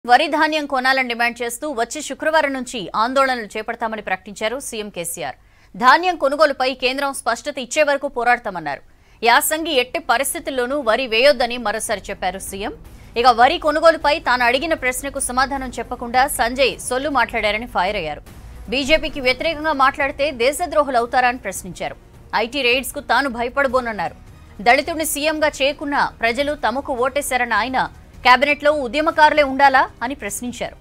వరి ధాన్యం కొనాలని డిమాండ్ చేస్తూ వచ్చే శుక్రవారం నుంచి ఆందోళనలు చేపడతామని ప్రకటించారు సీఎం కేసీఆర్ ధాన్యం కొనుగోలుపై కేంద్రం స్పష్టత ఇచ్చే వరకు పోరాడతామన్నారు యాసంగి ఎట్టి పరిస్థితుల్లోనూ వరి వేయొద్దని మరోసారి చెప్పారు సీఎం ఇక వరి కొనుగోలుపై తాను అడిగిన ప్రశ్నకు సమాధానం చెప్పకుండా సంజయ్ సొల్లు మాట్లాడారని ఫైర్ అయ్యారు బీజేపీకి వ్యతిరేకంగా మాట్లాడితే దేశద్రోహులు అవుతారని ప్రశ్నించారు ఐటీ రైడ్స్ కు తాను భయపడబోనన్నారు దళితుడిని సీఎంగా చేయకున్న ప్రజలు తమకు ఓటేశారన్న ఆయన కేబినెట్లో ఉద్యమకారులే ఉండాలా అని ప్రశ్నించారు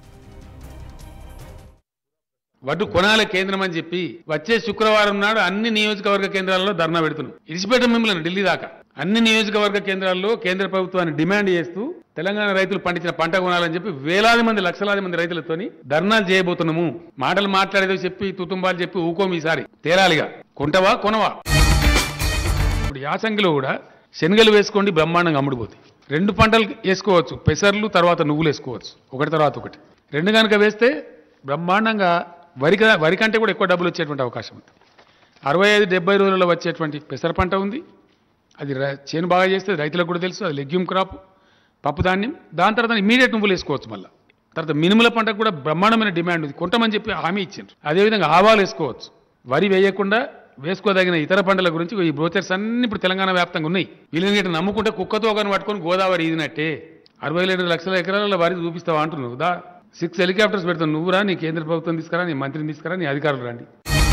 వడ్డు కొనాలి కేంద్రం అని చెప్పి వచ్చే శుక్రవారం నాడు అన్ని నియోజకవర్గ కేంద్రాల్లో ధర్నా పెడుతున్నాం ఇడిచిపెట్టం మిమ్మల్ని ఢిల్లీ దాకా అన్ని నియోజకవర్గ కేంద్రాల్లో కేంద్ర ప్రభుత్వాన్ని డిమాండ్ చేస్తూ తెలంగాణ రైతులు పండించిన పంట కొనాలని చెప్పి వేలాది మంది లక్షలాది మంది రైతులతోని ధర్నాలు చేయబోతున్నాము మాటలు మాట్లాడేదో చెప్పి తుతుంబాలు చెప్పి ఊకోం ఈసారి తేరాలిగా కొంటవా కొనవా ఇప్పుడు యాసంగిలో కూడా శనగలు వేసుకోండి బ్రహ్మాండంగా అమ్ముడుపోతాయి రెండు పంటలు వేసుకోవచ్చు పెసర్లు తర్వాత నువ్వులు వేసుకోవచ్చు ఒకటి తర్వాత ఒకటి రెండు కనుక వేస్తే బ్రహ్మాండంగా వరి క- వరి కంటే కూడా ఎక్కువ డబ్బులు వచ్చేటువంటి అవకాశం ఉంది అరవై ఐదు డెబ్బై రోజుల్లో వచ్చేటువంటి పెసర పంట ఉంది అది ర- చేను బాగా చేస్తే రైతులకు కూడా తెలుసు అది లెగ్యూమ్ క్రాప్ పప్పు ధాన్యం దాని తర్వాత ఇమీడియట్ నువ్వులు వేసుకోవచ్చు మళ్ళీ తర్వాత మినుముల పంటకు కూడా బ్రహ్మాండమైన డిమాండ్ ఉంది కొంటమని చెప్పి హామీ ఇచ్చిండ్రు అదేవిధంగా ఆవాలు వేసుకోవచ్చు వరి వేయకుండా వేసుకోదగిన ఇతర పంటల గురించి ఈ బ్రోచర్స్ అన్ని ఇప్పుడు తెలంగాణ వ్యాప్తంగా ఉన్నాయి వీళ్ళని గిట్ట నమ్ముకుంటే కుక్కతో కానీ పట్టుకొని గోదావరి ఈదినట్టే అరవై రెండు లక్షల ఎకరాల వరి చూపిస్తావా అంటున్నావు దా సిక్స్ హెలికాప్టర్స్ పెడతాను నువ్వురా నీ కేంద్ర ప్రభుత్వం తీసుకురా నీ మంత్రిని తీసుకురా నీ అధికారులు రండి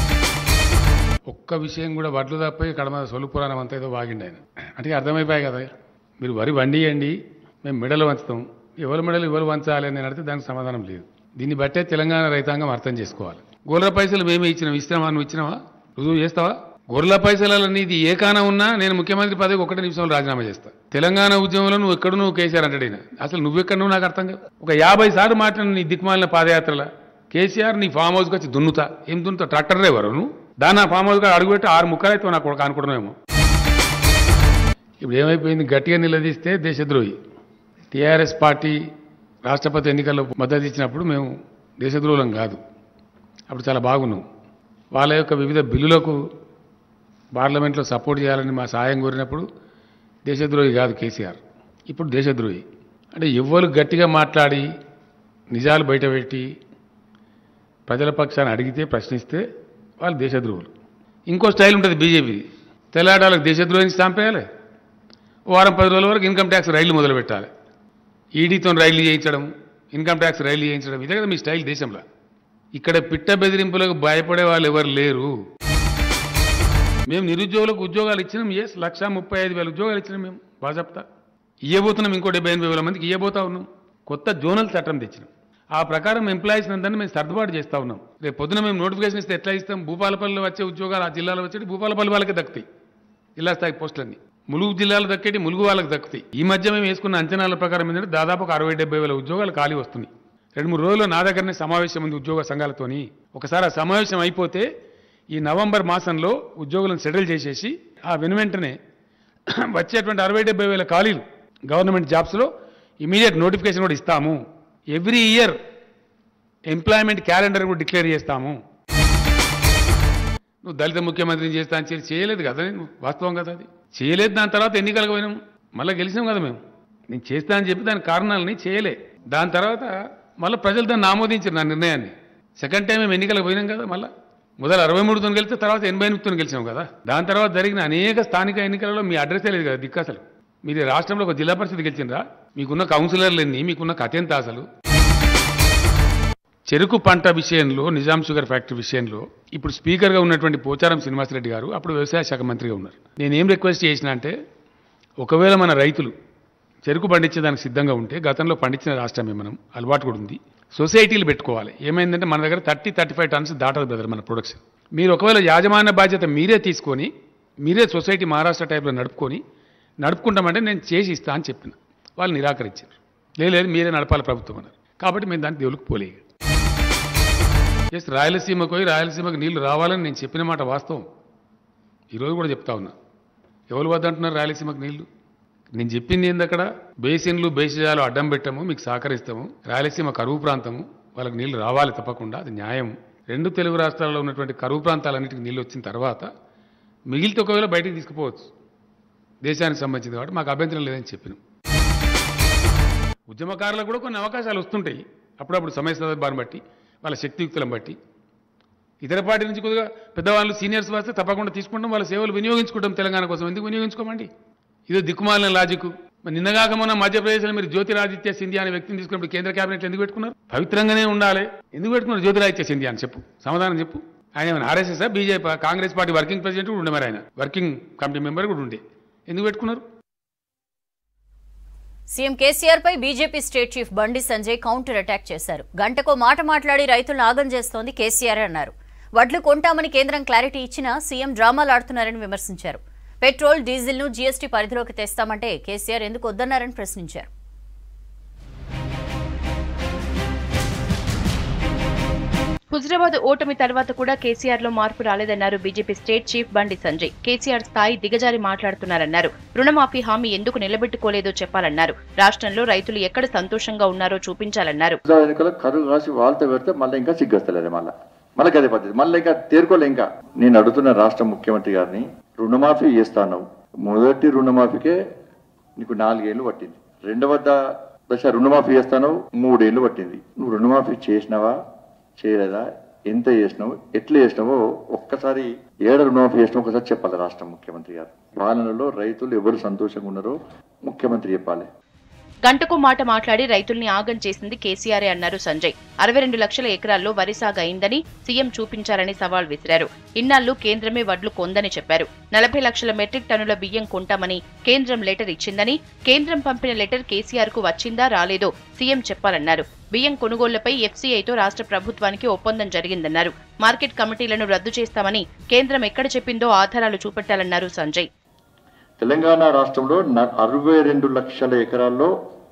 ఒక్క విషయం కూడా వడ్లు తప్ప కడమ సొలు పురాణం అంతా ఏదో వాగిండి ఆయన అంటే అర్థమైపోయాయి కదా మీరు వరి వండియండి మేము మెడలు వంచుతాం ఎవరు మెడలు ఎవరు వంచాలి అని నేను అడిగితే దానికి సమాధానం లేదు దీన్ని బట్టే తెలంగాణ రైతాంగం అర్థం చేసుకోవాలి గొర్రెల పైసలు మేమే ఇచ్చినాం ఇచ్చినామా నువ్వు ఇచ్చినావా రుజువు చేస్తావా గొర్రెల పైసలలో నీది ఏ కాన ఉన్నా నేను ముఖ్యమంత్రి పదవికి ఒకటి నిమిషంలో రాజీనామా చేస్తా తెలంగాణ ఉద్యమంలో నువ్వు ఎక్కడ నువ్వు కేసీఆర్ అంటాడు ఈయన. అసలు నువ్వెక్కడ నువ్వు నాకు అర్థం కాదు ఒక యాభై సార్లు మాట్లాడిన నీ దిక్కుమాలిన పాదయాత్రల కేసీఆర్ నీ ఫామ్ హౌస్కి వచ్చి దున్నుతా ఏం దున్నుతా ట్రాక్టర్ డ్రైవరు నువ్వు దాని ఆ ఫామ్ హౌస్గా అడుగుపెట్టి ఆరు ముక్కలైతే నాకు కొడుకు అనుకుంటున్నామేమో ఇప్పుడు ఏమైపోయింది గట్టిగా నిలదీస్తే దేశద్రోహి టీఆర్ఎస్ పార్టీ రాష్ట్రపతి ఎన్నికల్లో మద్దతు ఇచ్చినప్పుడు మేము దేశద్రోహులం కాదు అప్పుడు చాలా బాగున్నాం వాళ్ళ యొక్క వివిధ బిల్లులకు పార్లమెంట్లో సపోర్ట్ చేయాలని మా సాయం కోరినప్పుడు దేశద్రోహి కాదు కేసీఆర్ ఇప్పుడు దేశద్రోహి అంటే ఎవ్వరు గట్టిగా మాట్లాడి నిజాలు బయటపెట్టి ప్రజల పక్షాన్ని అడిగితే ప్రశ్నిస్తే వాళ్ళు దేశద్రోహులు ఇంకో స్టైల్ ఉంటుంది బీజేపీ తెల్లాడాలకు దేశద్రోహిని చంపేయాలి ఓ వారం పది రోజుల వరకు ఇన్కమ్ ట్యాక్స్ రైళ్లు మొదలు పెట్టాలి ఈడీతో రైళ్లు చేయించడం ఇన్కమ్ ట్యాక్స్ రైళ్లు చేయించడం ఇదే కదా మీ స్టైల్ దేశంలో ఇక్కడ పిట్ట బెదిరింపులకు భయపడే వాళ్ళు ఎవరు లేరు మేము నిరుద్యోగులకు ఉద్యోగాలు ఇచ్చినాం ఎస్ లక్ష ముప్పై ఐదు వేల ఉద్యోగాలు ఇచ్చినాం మేము బాజప్తా ఇయ్యబోతున్నాం ఇంకో డెబ్బై ఎనభై వేల మందికి ఇయ్యబోతా ఉన్నాం కొత్త జోనల్ చట్టం తెచ్చినాం ఆ ప్రకారం ఎంప్లాయీస్ అందరినీ మేము సర్దుబాటు చేస్తా ఉన్నాం రేపు పొద్దున మేము నోటిఫికేషన్ ఇస్తే ఎట్లా ఇస్తాం భూపాలపల్లిలో వచ్చే ఉద్యోగాలు ఆ జిల్లాలో వచ్చేటి భూపాలపల్లి వాళ్ళకి దక్కుతాయి జిల్లా స్థాయి పోస్టులన్నీ ములుగు జిల్లాలో దక్కేటి ములుగు వాళ్ళకి దక్కుతాయి ఈ మధ్య మేము వేసుకున్న అంచనాల ప్రకారం ఏంటంటే దాదాపు ఒక అరవై డెబ్బై వేల ఉద్యోగాలు ఖాళీ వస్తున్నాయి రెండు మూడు రోజులు నా దగ్గరనే సమావేశం ఉంది ఉద్యోగ సంఘాలతోని ఒకసారి ఆ సమావేశం అయిపోతే ఈ నవంబర్ మాసంలో ఉద్యోగులను సెటిల్ చేసేసి ఆ వెనువెంటనే వచ్చేటువంటి అరవై డెబ్బై వేల ఖాళీలు గవర్నమెంట్ జాబ్స్లో ఇమీడియట్ నోటిఫికేషన్ కూడా ఇస్తాము ఎవ్రీ ఇయర్ ఎంప్లాయ్మెంట్ క్యాలెండర్ కూడా డిక్లేర్ చేస్తాము నువ్వు దళిత ముఖ్యమంత్రిని చేస్తా అని చెప్పి చేయలేదు కదా నేను వాస్తవం కదా అది చేయలేదు దాని తర్వాత ఎన్నికలకు పోయినాం మళ్ళీ గెలిచినాం కదా మేము నేను చేస్తా అని చెప్పి దాని కారణాలని చేయలే దాని తర్వాత మళ్ళీ ప్రజలు దాన్ని ఆమోదించారు నా నిర్ణయాన్ని సెకండ్ టైం మేము ఎన్నికలకు పోయినాం కదా మళ్ళీ మొదలు అరవై మూడుతో గెలిస్తే తర్వాత ఎనభై ఎనిమిదితో గెలిచాం కదా దాని తర్వాత జరిగిన అనేక స్థానిక ఎన్నికలలో మీ అడ్రస్ లేదు కదా దిక్కు అసలు మీరు రాష్ట్రంలో ఒక జిల్లా పరిషత్ గెలిచిండ్రా మీకున్న కౌన్సిలర్లు ఎన్ని మీకున్న కథ ఎంత అసలు చెరుకు పంట విషయంలో నిజాం షుగర్ ఫ్యాక్టరీ విషయంలో ఇప్పుడు స్పీకర్గా ఉన్నటువంటి పోచారం శ్రీనివాసరెడ్డి గారు అప్పుడు వ్యవసాయ శాఖ మంత్రిగా ఉన్నారు నేను ఏం రిక్వెస్ట్ చేసిన అంటే ఒకవేళ మన రైతులు చెరుకు పండించేదానికి సిద్ధంగా ఉంటే గతంలో పండించిన రాష్ట్రమే మనం అలవాటు కూడా ఉంది సొసైటీలు పెట్టుకోవాలి ఏమైందంటే మన దగ్గర థర్టీ థర్టీ ఫైవ్ టన్స్ దాటదు బ్రదర్ మన ప్రొడక్షన్ మీరు ఒకవేళ యాజమాన్య బాధ్యత మీరే తీసుకొని మీరే సొసైటీ మహారాష్ట్ర టైప్లో నడుపుకొని నడుపుకుంటామంటే నేను చేసి ఇస్తా అని చెప్పిన వాళ్ళు నిరాకరించారు లేదు లేదు మీరే నడపాలి ప్రభుత్వం అన్నారు కాబట్టి మేము దాన్ని దేవులకు పోలేదు ఎస్ రాయలసీమకు పోయి రాయలసీమకు నీళ్లు రావాలని నేను చెప్పిన మాట వాస్తవం ఈరోజు కూడా చెప్తా ఉన్నా ఎవరు వద్దంటున్నారు రాయలసీమకు నీళ్లు నేను చెప్పింది ఏంది అక్కడ బేసిన్లు బేసిజాలు అడ్డం పెట్టాము మీకు సహకరిస్తాము రాయలసీమ కరువు ప్రాంతము వాళ్ళకి నీళ్లు రావాలి తప్పకుండా అది న్యాయం రెండు తెలుగు రాష్ట్రాల్లో ఉన్నటువంటి కరువు ప్రాంతాలన్నిటికీ నీళ్ళు వచ్చిన తర్వాత మిగిలితే ఒకవేళ బయటికి తీసుకుపోవచ్చు దేశానికి సంబంధించింది కాబట్టి మాకు అభ్యంతరం లేదని చెప్పినాం ఉద్యమకారులకు కూడా కొన్ని అవకాశాలు వస్తుంటాయి అప్పుడప్పుడు సమయ సందర్భాన్ని బట్టి వాళ్ళ శక్తియుక్తులను బట్టి ఇతర పార్టీ నుంచి కొద్దిగా పెద్దవాళ్ళు సీనియర్స్ వస్తే తప్పకుండా తీసుకుంటాం వాళ్ళ సేవలు వినియోగించుకుంటాం తెలంగాణ కోసం ఎందుకు వినియోగించుకోమండి ఇదో దిక్కుమాలిన లాజిక్ మరి నిన్నగాక మొన్న మధ్యప్రదేశ్లో మీరు జ్యోతిరాదిత్య సింధియా అనే వ్యక్తిని తీసుకున్నప్పుడు కేంద్ర కేబినెట్ ఎందుకు పెట్టుకున్నారు పవిత్రంగానే ఉండాలి ఎందుకు పెట్టుకున్నారు జ్యోతిరాదిత్య సింధియా అని చెప్పు సమాధానం చెప్పు ఆయన ఏమైనా RSS BJP Congress party working president కూడా ఉండే మరి ఆయన వర్కింగ్ కమిటీ మెంబర్ కూడా ఉండే ఎందుకు పెట్టుకున్నారు సీఎం కేసీఆర్ పై BJP state chief Bandi Sanjay counter attack చేశారు గంటకో మాట మాట్లాడి రైతులను ఆగం చేస్తోంది కేసీఆర్ అన్నారు వడ్లు కొంటామని కేంద్రం క్లారిటీ ఇచ్చినా సీఎం డ్రామాలు ఆడుతున్నారని విమర్శించారు పెట్రోల్ డీజిల్ ను జీఎస్టీ పరిధిలోకి తెస్తామంటే కేసీఆర్ ఎందుకు వద్దన్నారని ప్రశ్నించారు హుజరాబాద్ ఓటమి తర్వాత కూడా కేసీఆర్ లో మార్పు రాలేదన్నారు BJP state chief Bandi Sanjay KCR స్థాయి దిగజారి మాట్లాడుతున్నారన్నారు రుణమాఫీ హామీ ఎందుకు నిలబెట్టుకోలేదో చెప్పాలన్నారు రాష్ట్రంలో రైతులు ఎక్కడ సంతోషంగా ఉన్నారో చూపించాలన్నారు హుజరాబాద్ ఎన్నికల్లో కరువు రాసి వాళ్ళతో పెడితే మళ్ళీ ఇంకా సిగ్గొస్తలేదు మళ్ళీ మళ్ళీ అదే పద్ధతి మళ్ళీ ఇంకా తేరుకోలే ఇంకా నేను అడుగుతున్న రాష్ట్ర ముఖ్యమంత్రి గారిని రుణమాఫీ చేస్తాను మొదటి రుణమాఫీకే నీకు నాలుగేళ్లు పట్టింది రెండవ ద- దశ రుణమాఫీ చేస్తాను మూడేళ్లు పట్టింది నువ్వు రుణమాఫీ చేసినావా చేయలేదా ఎంత చేసినావు ఎట్లా చేసినావో ఒక్కసారి ఏడ రుణమాఫీ చేసినావు ఒకసారి చెప్పాలి రాష్ట్ర ముఖ్యమంత్రి గారు పాలనలో రైతులు ఎవరు సంతోషంగా ఉన్నారో ముఖ్యమంత్రి చెప్పాలి గంటకు మాట మాట్లాడి రైతుల్ని ఆగం చేసింది కేసీఆరే అన్నారు సంజయ్ అరవై రెండు లక్షల ఎకరాల్లో వరి సాగు అయిందని సీఎం చూపించారని సవాల్ విసిరారు ఇన్నాళ్లు కేంద్రమే వడ్లు కొందని చెప్పారు నలభై లక్షల మెట్రిక్ టన్నుల బియ్యం కొంటామని కేంద్రం లెటర్ ఇచ్చిందని కేంద్రం పంపిన లెటర్ కేసీఆర్ కు వచ్చిందా రాలేదో సీఎం చెప్పాలన్నారు బియ్యం కొనుగోళ్లపై ఎఫ్సీఐతో రాష్ట్ర ప్రభుత్వానికి ఒప్పందం జరిగిందన్నారు మార్కెట్ కమిటీలను రద్దు చేస్తామని కేంద్రం ఎక్కడ చెప్పిందో ఆధారాలు చూపెట్టాలన్నారు సంజయ్ తెలంగాణ రాష్ట్రంలో న- అరవై రెండు లక్షల ఎకరాల్లో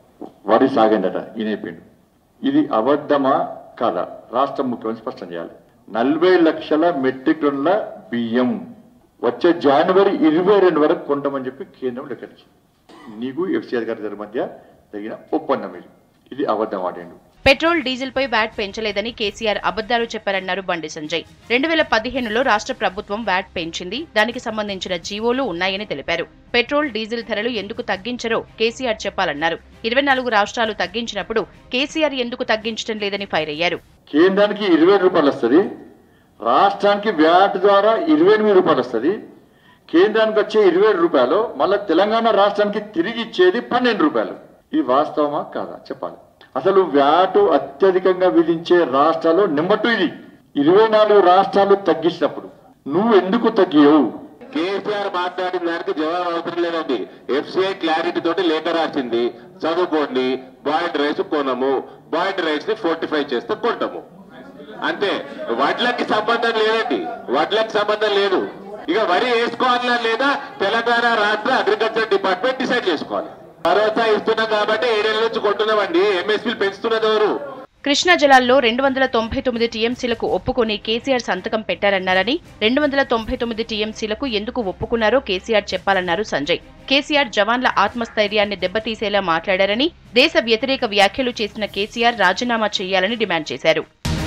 వరి సాగిందట ఈయన చెప్పిండు ఇది అబద్ధమా కాదా రాష్ట్ర ముఖ్యమంత్రి స్పష్టం చేయాలి నలభై లక్షల మెట్రిక్ టన్నుల బియ్యం వచ్చే జనవరి ఇరవై రెండు వరకు కొంటామని చెప్పి కేంద్రం లెక్కరించింది నీకు ఎఫ్సీఆర్ గారి గారి మధ్య తగిన ఒప్పందం ఇది ఇది అబద్ధం ఆడిండు పెట్రోల్ డీజిల్ పై వ్యాట్ పెంచలేదని కేసీఆర్ అబద్దాలు చెప్పారన్నారు బండి సంజయ్ రెండు వేల పదిహేనులో రాష్ట్ర ప్రభుత్వం వ్యాట్ పెంచింది దానికి సంబంధించిన జీవోలు ఉన్నాయని తెలిపారు పెట్రోల్ డీజిల్ ధరలు ఎందుకు తగ్గించరో కేసీఆర్ చెప్పాలన్నారు ఇరవై నాలుగు రాష్ట్రాలు తగ్గించినప్పుడు కేసీఆర్ ఎందుకు తగ్గించడం లేదని ఫైర్ అయ్యారు కేంద్రానికి ఇరవై రూపాయలు వస్తుంది రాష్ట్రానికి వ్యాట్ ద్వారా ఇరవై ఎనిమిది రూపాయలు వస్తుంది కేంద్రానికి వచ్చే ఇరవై ఏడు రూపాయలు మళ్ళీ తెలంగాణ రాష్ట్రానికి తిరిగి ఇచ్చేది పన్నెండు రూపాయలు ఇది వాస్తవమా కాదా చెప్పాలి అసలు వ్యాటు అత్యధికంగా విధించే రాష్ట్రాలు నెంబర్ టూ ఇది ఇరవై నాలుగు రాష్ట్రాలు తగ్గించినప్పుడు నువ్వు ఎందుకు తగ్గియవు కేసీఆర్ మాట్లాడిన దానికి జవాబు అవసరం లేదండి ఎఫ్సిఐ క్లారిటీ తోటి లేఖ రాసింది చదువుకోండి బాయిల్డ్ రైస్ కొనము బాయిల్డ్ రైస్ ని ఫోర్టిఫై చేస్తే కొంటాము అంతే వడ్లకి సంబంధం లేదండి వడ్లకి సంబంధం లేదు ఇక వరి వేసుకోవాలా లేదా తెలంగాణ రాష్ట్ర అగ్రికల్చర్ డిపార్ట్మెంట్ డిసైడ్ చేసుకోవాలి భరోసా ఇస్తున్నాం కాబట్టి ఏడేళ్ళ నుంచి కొంటున్నామండి ఎంఎస్పీలు పెంచుతున్నది ఎవరు కృష్ణా జలాల్లో రెండు వందల తొంభై తొమ్మిది టీఎంసీలకు ఒప్పుకొని కేసీఆర్ సంతకం పెట్టారన్నారని రెండు వందల తొంభై తొమ్మిది టీఎంసీలకు ఎందుకు ఒప్పుకున్నారో కేసీఆర్ చెప్పాలన్నారు సంజయ్ కేసీఆర్ జవాన్ల ఆత్మస్థైర్యాన్ని దెబ్బతీసేలా మాట్లాడారని దేశ వ్యతిరేక వ్యాఖ్యలు చేసిన కేసీఆర్ రాజీనామా చేయాలని డిమాండ్ చేశారు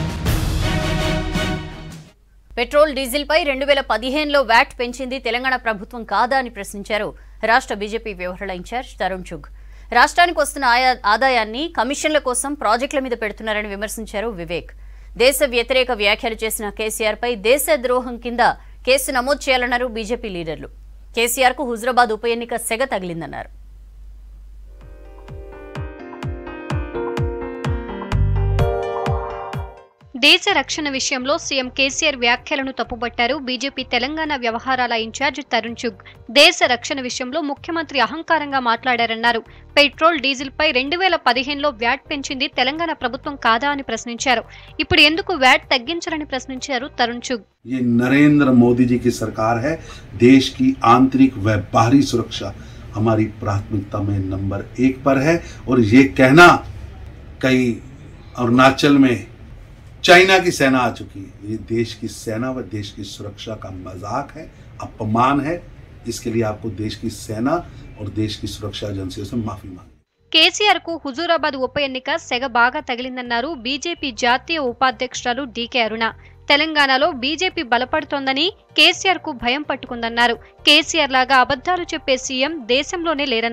పెట్రోల్ డీజిల్ పై రెండు వేల పదిహేనులో వ్యాట్ పెంచింది తెలంగాణ ప్రభుత్వం కాదా అని ప్రశ్నించారు రాష్ట్ర బీజేపీ వ్యవహారాల ఇన్ఛార్జ్ తరుణ్ చుగ్ రాష్ట్రానికి వస్తున్న ఆయా ఆదాయాన్ని కమిషన్ల కోసం ప్రాజెక్టుల మీద పెడుతున్నారని విమర్శించారు వివేక్ దేశ వ్యతిరేక వ్యాఖ్యలు చేసిన కేసీఆర్ పై దేశ ద్రోహం కింద కేసు నమోదు చేయాలన్నారు బీజేపీ లీడర్లు కేసీఆర్ కు హుజరాబాద్ ఉప ఎన్నిక సెగ తగిలిందన్నారు దేశ రక్షణ విషయంలో సీఎం కేసీఆర్ వ్యాఖ్యలను తప్పుబట్టారు బీజేపీ తెలంగాణ వ్యవహారాల ఇన్ఛార్జ్ తరుణ్ చుగ్ దేశ రక్షణ విషయంలో ముఖ్యమంత్రి అహంకారంగా మాట్లాడారన్నారు పెట్రోల్ డీజిల్ పై రెండు వేల పదిహేనులో వ్యాట్ పెంచింది తెలంగాణ ప్రభుత్వం కాదా అని ప్రశ్నించారు ఇప్పుడు ఎందుకు వ్యాట్ తగ్గించాలని ప్రశ్నించారు తరుణ్ చుగ్ ये नरेंद्र मोदी जी की सरकार है देश की आंतरिक व बाहरी सुरक्षा हमारी प्राथमिकता में नंबर एक पर है और ये कहना कई अरुणाचल में चाइना की सेना आ चुकी है ये देश की सेना व देश की सुरक्षा का मजाक है अपमान है इसके लिए आपको देश की सेना और देश की सुरक्षा एजेंसियों से माफी मांगी కేసీఆర్ కు హుజూరాబాద్ ఉప ఎన్నిక సెగ బాగా తగిలిందన్నారు బీజేపీ జాతీయ ఉపాధ్యక్షురాలు డీకే అరుణ తెలంగాణలో బీజేపీ బలపడుతోందని కేసీఆర్ కు భయం పట్టుకుందన్నారు కేసీఆర్ లాగా అబద్ధాలు చెప్పే సీఎం దేశంలోనే లేరన్నారు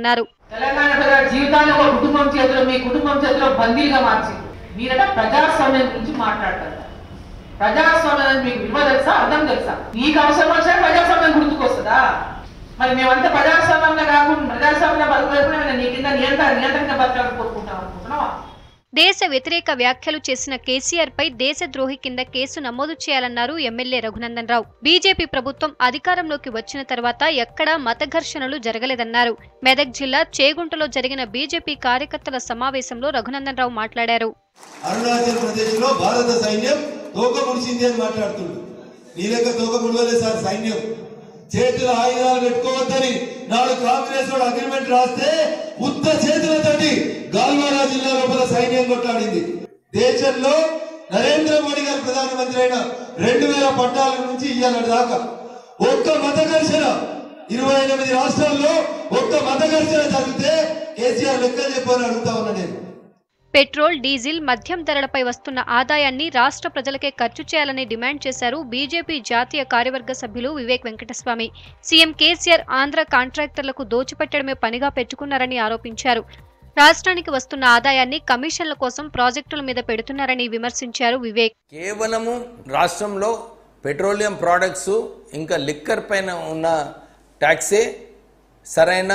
తెలంగాణ ప్రజల జీవితాన్ని ఒక కుటుంబం చేతిలో మీ కుటుంబం చేతిలో బందీలుగా మార్చింది మీరట ప్రజాస్వామ్యం గురించి మాట్లాడతారు ప్రజాస్వామ్యం మీకు విలువ తెలుసా అర్థం తెలుసా నీకు అవసరం వచ్చినా ప్రజాస్వామ్యం గుర్తుకొస్తుందా మరి మేమంతా ప్రజాస్వామ్యంలో కాకుండా ప్రజాస్వామ్యంలో బతకలేకుండా నీ కింద నియంత్రణ నియంత్రణగా బతకాలని కోరుకుంటాం అనుకుంటున్నావా దేశ వ్యతిరేక వ్యాఖ్యలు చేసిన కేసీఆర్ పై దేశద్రోహి కింద కేసు నమోదు చేయాలన్నారు ఎమ్మెల్యే రఘునందన్ రావు బీజేపీ ప్రభుత్వం అధికారంలోకి వచ్చిన తర్వాత ఎక్కడా మత ఘర్షణలు జరగలేదన్నారు మెదక్ జిల్లా చేగుంటలో జరిగిన బీజేపీ కార్యకర్తల సమావేశంలో రఘునందన్ రావు మాట్లాడారు అరుణాచల్ ప్రదేశ్ లో భారత సైన్యం తోక ముడిచింది అని మాట్లాడుతుండు నీ లెక్క తోక ముడవలే సార్ సైన్యం చేతుల ఆయుధాలు పెట్టుకోవద్దని నాడు కాంగ్రెస్ వాడు అగ్రిమెంట్ రాస్తే ఉత్త చేతులతోటి గాల్వారా జిల్లా లోపల సైన్యం కొట్లాడింది దేశంలో నరేంద్ర మోడీ గారు ప్రధానమంత్రి అయిన రెండు వేల పద్నాలుగు నుంచి ఇయ్యాల దాకా ఒక్క మత ఘర్షణ ఇరవై ఎనిమిది రాష్ట్రాల్లో ఒక్క మత ఘర్షణ జరిగితే కేసీఆర్ లెక్కలు చెప్పని అడుగుతా ఉన్నా నేను పెట్రోల్ డీజిల్ మద్యం ధరలపై వస్తున్న ఆదాయాన్ని రాష్ట్ర ప్రజలకే ఖర్చు చేయాలని డిమాండ్ చేశారు బీజేపీ జాతీయ కార్యవర్గ సభ్యులు వివేక్ వెంకటస్వామి సీఎం కేసీఆర్ ఆంధ్ర కాంట్రాక్టర్లకు దోచిపెట్టడమే పనిగా పెట్టుకున్నారని ఆరోపించారు రాష్ట్రానికి వస్తున్న ఆదాయాన్ని కమిషన్ల కోసం ప్రాజెక్టుల మీద పెడుతున్నారని విమర్శించారు వివేక్ కేవలము రాష్ట్రంలో పెట్రోలియం ప్రోడక్ట్స్ ఇంకా లిక్కర్ పైన ఉన్న ట్యాక్సే సరైన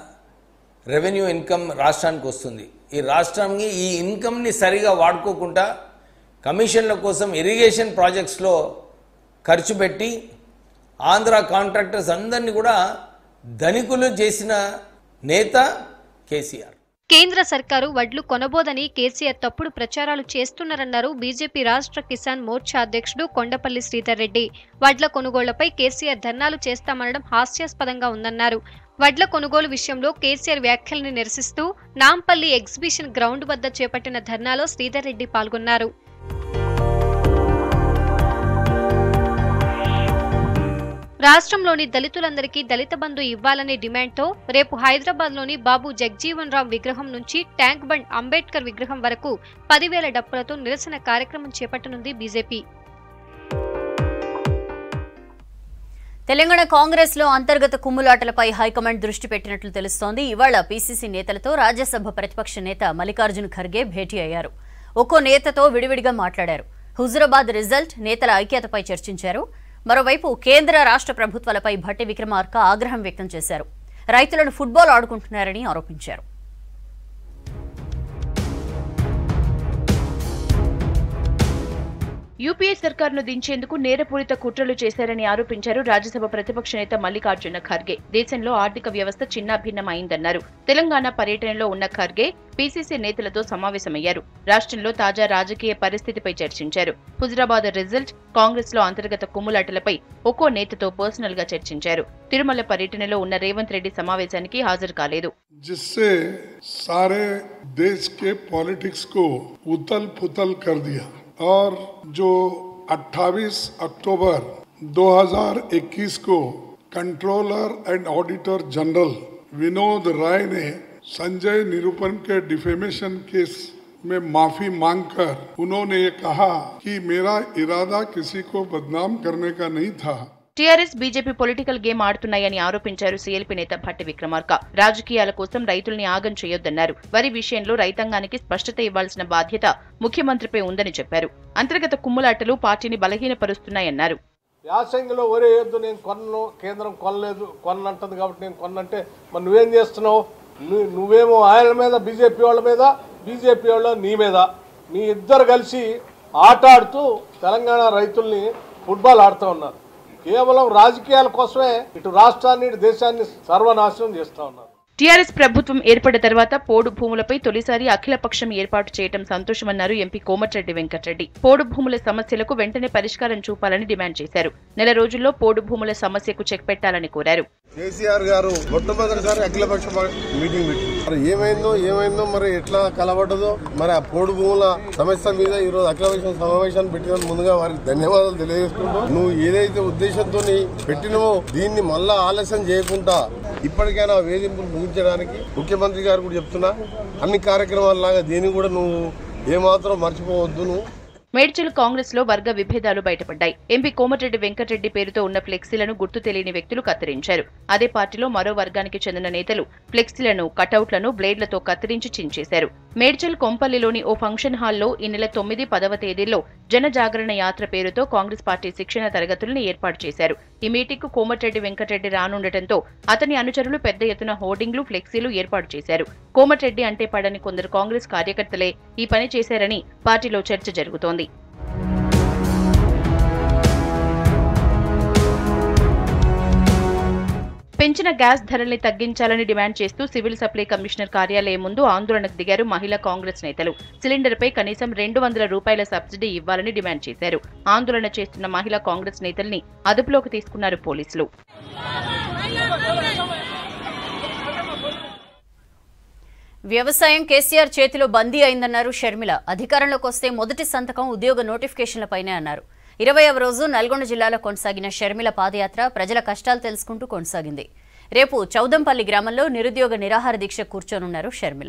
రెవెన్యూ ఇన్కమ్ రాష్ట్రానికి వస్తుంది ఈ రాష్ట్రానికి ఈ ఇన్కమ్ని సరిగా వాడుకోకుండా కమిషన్ల కోసం ఇరిగేషన్ ప్రాజెక్ట్స్లో ఖర్చు పెట్టి ఆంధ్ర కాంట్రాక్టర్స్ అందరినీ కూడా ధనికులు చేసిన నేత కేసీఆర్ కేంద్ర సర్కారు వడ్లు కొనబోదని కేసీఆర్ తప్పుడు ప్రచారాలు చేస్తున్నారన్నారు బీజేపీ రాష్ట్ర కిసాన్ మోర్చా అధ్యక్షుడు కొండపల్లి శ్రీధర్ రెడ్డి వడ్ల కొనుగోళ్లపై కేసీఆర్ ధర్నాలు చేస్తామనడం హాస్యాస్పదంగా ఉందన్నారు వడ్ల కొనుగోలు విషయంలో కేసీఆర్ వ్యాఖ్యల్ని నిరసిస్తూ నాంపల్లి ఎగ్జిబిషన్ గ్రౌండ్ వద్ద చేపట్టిన ధర్నాలో శ్రీధర్ రెడ్డి పాల్గొన్నారు రాష్ట్రంలోని దళితులందరికీ దళిత బంధు ఇవ్వాలనే డిమాండ్తో రేపు హైదరాబాద్లోని బాబు జగ్జీవన్ రామ్ విగ్రహం నుంచి ట్యాంక్ బండ్ అంబేద్కర్ విగ్రహం వరకు పదివేల డప్పులతో నిరసన కార్యక్రమం చేపట్టనుంది బీజేపీ తెలంగాణ కాంగ్రెస్ లో అంతర్గత కుమ్ములాటలపై హైకమాండ్ దృష్టి పెట్టినట్లు తెలుస్తోంది ఇవాళ పీసీసీ నేతలతో రాజ్యసభ ప్రతిపక్ష నేత మల్లికార్జున్ ఖర్గే భేటీ అయ్యారు ఒక్కో నేతతో విడివిడిగా మాట్లాడారు హుజురాబాద్ రిజల్ట్ నేతల ఐక్యతపై చర్చించారు మరోవైపు కేంద్ర రాష్ట్ర ప్రభుత్వాలపై భట్టి విక్రమార్క ఆగ్రహం వ్యక్తం చేశారు రైతులను ఫుట్బాల్ ఆడుకుంటున్నారని ఆరోపించారు యూపీఏ సర్కారును దించేందుకు నేరపూరిత కుట్రలు చేశారని ఆరోపించారు రాజ్యసభ ప్రతిపక్ష నేత మల్లికార్జున ఖర్గే దేశంలో ఆర్థిక వ్యవస్థ చిన్నాభిన్నమైందన్నారు తెలంగాణ పర్యటనలో ఉన్న ఖర్గే పీసీసీ నేతలతో సమావేశమయ్యారు రాష్ట్రంలో తాజా రాజకీయ పరిస్థితిపై చర్చించారు హుజరాబాద్ రిజల్ట్ కాంగ్రెస్ లో అంతర్గత కుమ్ములాటలపై ఒక్కో నేతతో పర్సనల్ గా చర్చించారు తిరుమల పర్యటనలో ఉన్న రేవంత్ రెడ్డి సమావేశానికి హాజరు కాలేదు जिससे सारे देश के पॉलिटिक्स को उथल पुथल कर दिया और जो 28 अक्टूबर 2021 को controller and auditor general Vinod Rai ने संजय निरूपण के डिफेमेशन केस में माफी मांगकर उन्होंने ये कहा कि मेरा इरादा किसी को बदनाम करने का नहीं था టీఆర్ఎస్ బీజేపీ పొలిటికల్ గేమ్ ఆడుతున్నాయని ఆరోపించారు సీఎల్పీ నేత భట్టి విక్రమార్క రాజకీయాల కోసం రైతుల్ని ఆగం చేయొద్దన్నారు వరి విషయంలో రైతాంగానికి స్పష్టత ఇవ్వాల్సిన బాధ్యత ముఖ్యమంత్రిపై ఉందని చెప్పారు అంతర్గత కుమ్ములాటలు పార్టీని బలహీనపరుస్తున్నాయన్నారు యాసంగిలో వరి వేయొద్దు నేను కొన్ను కేంద్రం కొనలేదు కొన్నంటుంది కాబట్టి నేను కొన్నంటే మరి నువ్వేం చేస్తున్నావు నువ్వు నువ్వేమో ఆయన మీద బీజేపీ వాళ్ళ మీద బీజేపీ వాళ్ళ నీ మీద మీ ఇద్దరు కలిసి ఆట ఆడుతూ తెలంగాణ రైతుల్ని ఫుట్బాల్ ఆడుతూ ఉన్నారు కేవలం రాజకీయాల కోసమే ఇటు రాష్ట్రాన్ని ఇటు దేశాన్ని సర్వనాశనం చేస్తూ ఉన్నారు టీఆర్ఎస్ ప్రభుత్వం ఏర్పడిన తర్వాత పోడు భూములపై తొలిసారి అఖిలపక్షం ఏర్పాటు చేయడం సంతోషమన్నారు ఎంపీ కోమటిరెడ్డి వెంకటరెడ్డి పోడు భూముల సమస్యలకు వెంటనే పరిష్కారం చూపాలని డిమాండ్ చేశారు నెల రోజుల్లో పోడు భూముల సమస్యకు చెక్ పెట్టాలని కోరారు కేసీఆర్ గారు మొట్టమొదటిసారి అఖిలపక్ష మీటింగ్ పెట్టి మరి ఏమైందో ఏమైందో మరి ఎట్లా కలబడ్డదో మరి ఆ పోడు భూముల సమస్య మీద ఈ రోజు అఖిలపక్ష సమావేశాన్ని పెట్టినందుకు ముందుగా వారికి ధన్యవాదాలు తెలియజేసుకుంటూ నువ్వు ఏదైతే ఉద్దేశంతో పెట్టినవో దీన్ని మళ్ళా ఆలస్యం చేయకుండా ఇప్పటికైనా వేధింపులు ముగించడానికి ముఖ్యమంత్రి గారు కూడా చెప్తున్నా అన్ని కార్యక్రమాలలాగా దీన్ని కూడా నువ్వు ఏమాత్రం మర్చిపోవద్దు నువ్వు మేడ్చల్ కాంగ్రెస్ లో వర్గ విభేదాలు బయటపడ్డాయి ఎంపీ కోమటిరెడ్డి వెంకటరెడ్డి పేరుతో ఉన్న ఫ్లెక్సీలను గుర్తు తెలియని వ్యక్తులు కత్తిరించారు అదే పార్టీలో మరో వర్గానికి చెందిన నేతలు ఫ్లెక్సీలను కటౌట్లను బ్లేడ్లతో కత్తిరించి చించేశారు మేడ్చల్ కొంపల్లిలోని ఓ ఫంక్షన్ హాల్లో ఈ నెల తొమ్మిది పదవ తేదీల్లో జనజాగరణ యాత్ర పేరుతో కాంగ్రెస్ పార్టీ శిక్షణ తరగతులను ఏర్పాటు చేశారు ఈ మీటింగ్ కు కోమటిరెడ్డి వెంకటరెడ్డి రానుండటంతో అతని అనుచరులు పెద్ద ఎత్తున హోర్డింగ్లు ఫ్లెక్సీలు ఏర్పాటు చేశారు కోమటిరెడ్డి అంటే పడని కొందరు కాంగ్రెస్ కార్యకర్తలే ఈ పని చేశారని పార్టీలో చర్చ జరుగుతోంది పెంచిన గ్యాస్ ధరల్ని తగ్గించాలని డిమాండ్ చేస్తూ సివిల్ సప్లై కమిషనర్ కార్యాలయం ముందు ఆందోళనకు దిగారు మహిళా కాంగ్రెస్ నేతలు సిలిండర్పై కనీసం రెండు వందల రూపాయల సబ్సిడీ ఇవ్వాలని డిమాండ్ చేశారు ఆందోళన చేస్తున్న మహిళా కాంగ్రెస్ నేతల్ని అదుపులోకి తీసుకున్నారు పోలీసులు వ్యవసాయం కేసీఆర్ చేతిలో బందీ అయిందన్నారు షర్మిల అధికారంలోకి వస్తే మొదటి సంతకం ఉద్యోగ నోటిఫికేషన్లపైనే అన్నారు ఇరవైవ రోజు నల్గొండ జిల్లాలో కొనసాగిన షర్మిల పాదయాత్ర ప్రజల కష్టాలు తెలుసుకుంటూ కొనసాగింది రేపు చౌదంపల్లి గ్రామంలో నిరుద్యోగ నిరాహార దీక్ష కూర్చోనున్నారు షర్మిల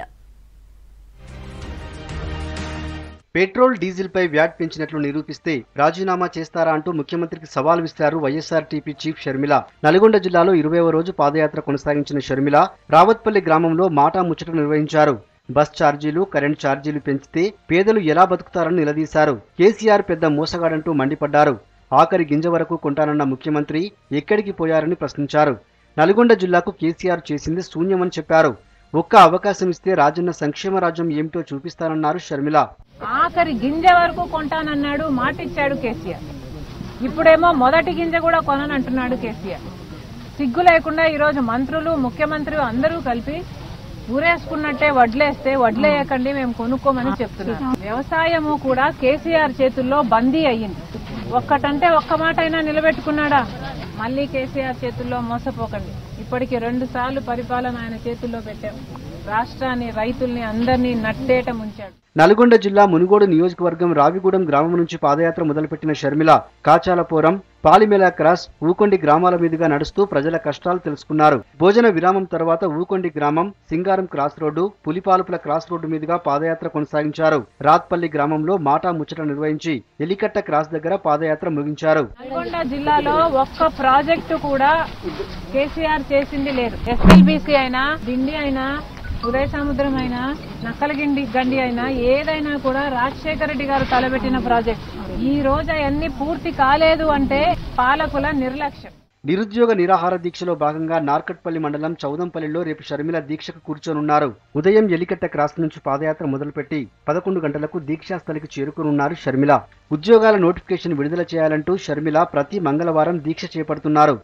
పెట్రోల్ డీజిల్ పై వ్యాట్ పెంచినట్లు నిరూపిస్తే రాజీనామా చేస్తారా అంటూ ముఖ్యమంత్రికి సవాల్ విసిరారు వైఎస్ఆర్టీపీ చీఫ్ షర్మిల నల్గొండ జిల్లాలో ఇరవైవ రోజు పాదయాత్ర కొనసాగించిన షర్మిల రావత్పల్లి గ్రామంలో మాటా ముచ్చట నిర్వహించారు బస్ ఛార్జీలు కరెంట్ ఛార్జీలు పెంచితే పేదలు ఎలా బతుకుతారని నిలదీశారు కేసీఆర్ పెద్ద మోసగాడంటూ మండిపడ్డారు ఆఖరి గింజ వరకు కొంటానన్న ముఖ్యమంత్రి ఎక్కడికి పోయారని ప్రశ్నించారు నల్గొండ జిల్లాకు కేసీఆర్ చేసింది శూన్యమని చెప్పారు ఒక్క అవకాశం ఇస్తే రాజన్న సంక్షేమ రాజ్యం ఏమిటో చూపిస్తానన్నారు షర్మిల ఆఖరి గింజ వరకు కొంటానన్నాడు మాట ఇచ్చాడు కేసీఆర్ ఇప్పుడేమో మొదటి గింజ కూడా కొననంటున్నాడు కేసీఆర్ సిగ్గు లేకుండా ఈరోజు మంత్రులు ముఖ్యమంత్రి అందరూ కలిపి ఊరేసుకున్నట్టే వడ్లేస్తే వడ్లేయకండి మేము కొనుక్కోమని చెప్తున్నాం వ్యవసాయము కూడా కేసీఆర్ చేతుల్లో బందీ అయ్యింది ఒక్కటంటే ఒక్క మాట అయినా నిలబెట్టుకున్నాడా మళ్ళీ కేసీఆర్ చేతుల్లో మోసపోకండి ఇప్పటికి రెండు సార్లు పరిపాలన ఆయన చేతుల్లో పెట్టాం రాష్ట్రాన్ని రైతుల్ని అందరినీ నట్టేట ముంచాడు నల్గొండ జిల్లా మునుగోడు నియోజకవర్గం రావిగూడెం గ్రామం నుంచి పాదయాత్ర మొదలుపెట్టిన షర్మిల కాచాలపురం పాలిమేలా క్రాస్ ఊకొండి గ్రామాల మీదుగా నడుస్తూ ప్రజల కష్టాలు తెలుసుకున్నారు భోజన విరామం తర్వాత ఊకొండి గ్రామం Singaram cross road Pulipalupula cross road మీదుగా పాదయాత్ర కొనసాగించారు రాత్పల్లి గ్రామంలో మాటా ముచ్చట నిర్వహించి ఎలికట్ట క్రాస్ దగ్గర పాదయాత్ర ముగించారు నల్గొండ జిల్లాలో ఒక్క ప్రాజెక్టు కూడా కేసీఆర్ చేసింది లేదు ఎస్ఎల్బిసి అయినా దిండి అయినా ఉదయ సముద్రం అయినా నక్కలగిండి గండి అయినా ఏదైనా కూడా రాజశేఖర రెడ్డి గారు తలబెట్టిన ప్రాజెక్ట్ ఈ రోజు అవన్నీ పూర్తి కాలేదు అంటే పాలకుల నిర్లక్ష్యం నిరుద్యోగ నిరాహార దీక్షలో భాగంగా నార్కట్పల్లి మండలం చౌదంపల్లిలో రేపు షర్మిల దీక్షకు కూర్చోనున్నారు ఉదయం ఎలికట్ట క్రాస్ నుంచి పాదయాత్ర మొదలుపెట్టి పదకొండు గంటలకు దీక్షాస్థలికి చేరుకోనున్నారు షర్మిల ఉద్యోగాల నోటిఫికేషన్ విడుదల చేయాలంటూ షర్మిల ప్రతి మంగళవారం దీక్ష చేపడుతున్నారు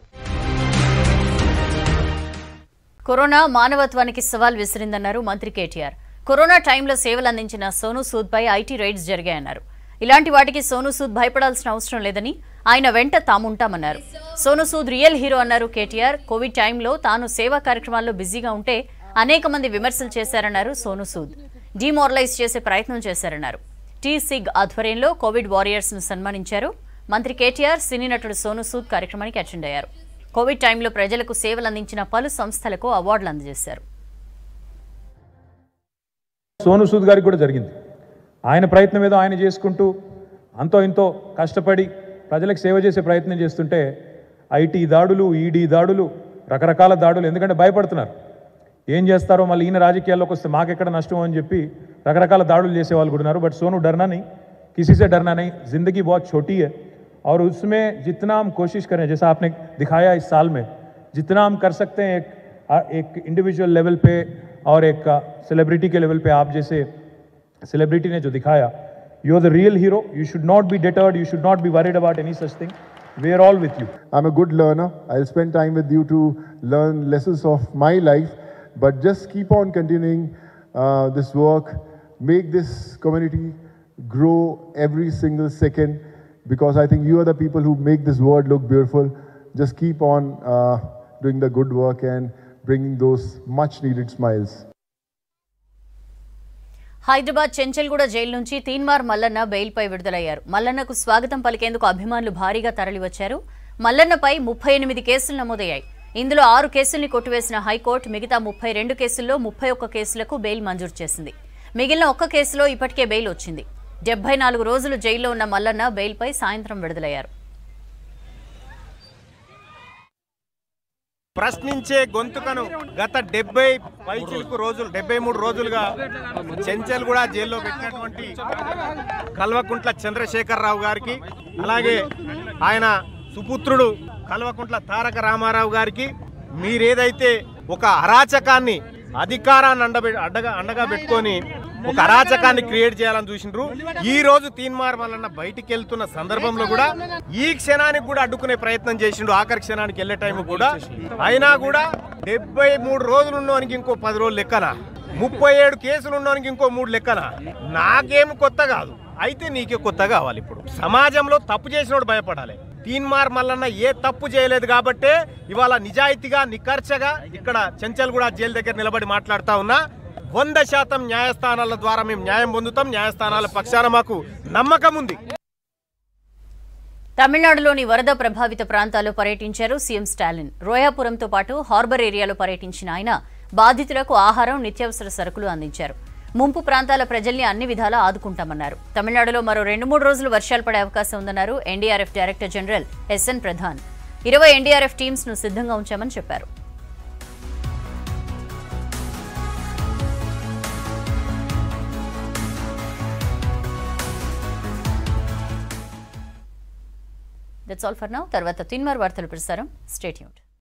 కరోనా మానవత్వానికి సవాల్ విసిరిందన్నారు మంత్రి కేటీఆర్ కరోనా టైంలో సేవలు అందించిన సోను సూద్ పై ఐటీ రైడ్స్ జరిగాయన్నారు ఇలాంటి వాటికి సోను సూద్ భయపడాల్సిన అవసరం లేదని ఆయన వెంట తాముంటామన్నారు సోను సూద్ రియల్ హీరో అన్నారు కేటీఆర్ కోవిడ్ టైంలో తాను సేవా కార్యక్రమాల్లో బిజీగా ఉంటే అనేక మంది విమర్శలు చేశారన్నారు సోను సూద్ డిమోరలైజ్ చేసే ప్రయత్నం చేశారన్నారు టీ సిగ్ ఆధ్వర్యంలో కోవిడ్ వారియర్స్ ను సన్మానించారు మంత్రి కేటీఆర్ సినీ నటుడు సోను సూద్ కార్యక్రమానికి అటెండ్ అయ్యారు కోవిడ్ టైంలో ప్రజలకు సేవలు అందించిన పలు సంస్థలకు అవార్డులు అందజేశారు సోను సూద్ గారికి కూడా జరిగింది ఆయన ప్రయత్నం ఏదో ఆయన చేసుకుంటూ అంతో ఇంతో కష్టపడి ప్రజలకు సేవ చేసే ప్రయత్నం చేస్తుంటే ఐటీ దాడులు ఈడీ దాడులు రకరకాల దాడులు ఎందుకంటే భయపడుతున్నారు ఏం చేస్తారో మళ్ళీ ఈయన రాజకీయాల్లోకి వస్తే మాకెక్కడ నష్టం అని చెప్పి రకరకాల దాడులు చేసే వాళ్ళు కూడా ఉన్నారు బట్ सोनू डरना नहीं किसी से डरना नहीं जिंदगी बहुत छोटी है और उसमें जितना हम कोशिश करें जैसा आपने दिखाया इस साल में जितना हम कर सकते हैं एक एक इंडिविजुअल लेवल पे और एक सेलिब्रिटी के लेवल पे आप जैसे सेलिब्रिटी ने जो दिखाया you are the real hero you should not be deterred you should not be worried about any such thing we are all with you I'm a good learner. I'll spend time with you to learn lessons of my life, but just keep on continuing uh, this work. Make this community grow every single second because I think you are the people who make this world look beautiful. Just keep on uh, doing the good work and bringing those much needed smiles. Hyderabad Chanchalguda jail నుంచి తీన్మార్ మల్లన్న బెయిల్పై విడుదలయ్యారు మల్లన్నకు స్వాగతం పలికేందుకు అభిమానులు భారీగా తరలివచ్చారు మల్లన్నపై ముప్పై ఎనిమిది కేసులు నమోదయ్యాయి ఇందులో ఆరు కేసుల్ని కొట్టివేసిన హైకోర్టు మిగతా ముప్పై రెండు కేసుల్లో ముప్పై ఒక్క కేసులకు బెయిల్ మంజూరు చేసింది మిగిలిన ఒక్క కేసులో ఇప్పటికే బెయిల్ వచ్చింది డెబ్బై నాలుగు రోజులు జైల్లో ఉన్న మల్లన్న బెయిల్పై సాయంత్రం విడుదలయ్యారు ప్రశ్నించే గొంతుకను గత డెబ్బై పైచిలుకు రోజులు డెబ్బై మూడు రోజులుగా చెంచల్ కూడా జైల్లో పెట్టినటువంటి కల్వకుంట్ల చంద్రశేఖరరావు గారికి అలాగే ఆయన సుపుత్రుడు కల్వకుంట్ల తారక రామారావు గారికి మీరేదైతే ఒక అరాచకాన్ని అధికారాన్ని అండబె అడ్డగా అండగా పెట్టుకొని ఒక అరాచకాన్ని క్రియేట్ చేయాలని చూసిండ్రు ఈ రోజు తీన్మార్ మల్లన్న బయటికి వెళ్తున్న సందర్భంలో కూడా ఈ క్షణానికి కూడా అడ్డుకునే ప్రయత్నం చేసిండు ఆఖరి క్షణానికి వెళ్ళే టైం కూడా అయినా కూడా డెబ్బై మూడు రోజులు ఉన్నవానికి ఇంకో పది రోజులు లెక్కన ముప్పై ఏడు కేసులు ఉన్నవానికి ఇంకో మూడు లెక్కన నాకేం కొత్త కాదు అయితే నీకే కొత్త కావాలి ఇప్పుడు సమాజంలో తప్పు చేసినోడు భయపడాలి తీన్మార్ మల్లన్న ఏ తప్పు చేయలేదు కాబట్టే ఇవాళ నిజాయితీగా నిఖర్చగా ఇక్కడ చెంచల్గూడ జైలు దగ్గర నిలబడి మాట్లాడుతా ఉన్నా వంద శాతం న్యాయస్థానాల ద్వారా మేము న్యాయం పొందుతాం న్యాయస్థానాల పక్షాన మాకు నమ్మకం ఉంది తమిళనాడులోని వరద ప్రభావిత ప్రాంతాల్లో పర్యటించారు సీఎం స్టాలిన్ రోయాపురంతో పాటు హార్బర్ ఏరియాలో పర్యటించిన ఆయన బాధితులకు ఆహారం నిత్యావసర సరుకులు అందించారు ముంపు ప్రాంతాల ప్రజల్ని అన్ని విధాలా ఆదుకుంటామన్నారు తమిళనాడులో మరో రెండు మూడు రోజులు వర్షాలు పడే అవకాశం ఉందన్నారు NDRF director general SN Pradhan ఇరవై ఎన్డీఆర్ఎఫ్ టీమ్స్ ను సిద్ధంగా ఉంచామని చెప్పారు దట్స్ ఆల్ ఫర్ నౌ తర్వాత తిన్మార్ వార్తలు ప్రసారం స్టేట్యూట్